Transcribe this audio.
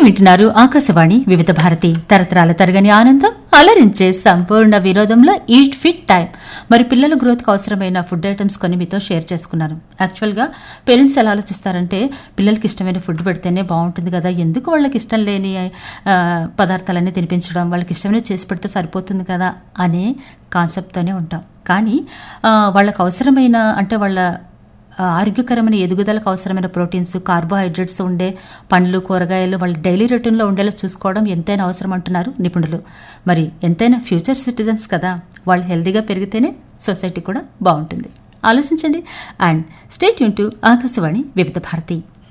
వింటున్నారు ఆకాశవాణి వివిధ భారతి తరతరాల తరగని ఆనందం అలరించే సంపూర్ణ వినోదంలో ఈట్ ఫిట్ టైం మరి పిల్లల గ్రోత్కి అవసరమైన ఫుడ్ ఐటమ్స్ కొన్ని మీతో షేర్ చేసుకున్నాను యాక్చువల్గా పేరెంట్స్ ఎలా ఆలోచిస్తారంటే పిల్లలకి ఇష్టమైన ఫుడ్ పెడితేనే బాగుంటుంది కదా ఎందుకు వాళ్ళకి ఇష్టం లేని ఆ, పదార్థాలన్నీ తినిపించడం వాళ్ళకి ఇష్టమైన చేసి పెడితే సరిపోతుంది కదా అనే కాన్సెప్ట్తోనే ఉంటాం కానీ ఆ, వాళ్ళకి అవసరమైన అంటే వాళ్ళ ఆ, ఆరోగ్యకరమైన ఎదుగుదలకు అవసరమైన ప్రోటీన్స్ కార్బోహైడ్రేట్స్ ఉండే పండ్లు కూరగాయలు వాళ్ళ డైలీ రొటీన్లో ఉండేలా చూసుకోవడం ఎంతైనా అవసరం అంటున్నారు నిపుణులు మరి ఎంతైనా ఫ్యూచర్ సిటిజన్స్ కదా వాళ్ళు హెల్తీగా పెరిగితేనే సొసైటీ కూడా బాగుంటుంది ఆలోచించండి అండ్ స్టేట్ యూన్ టు ఆకాశవాణి వివిధ భారతి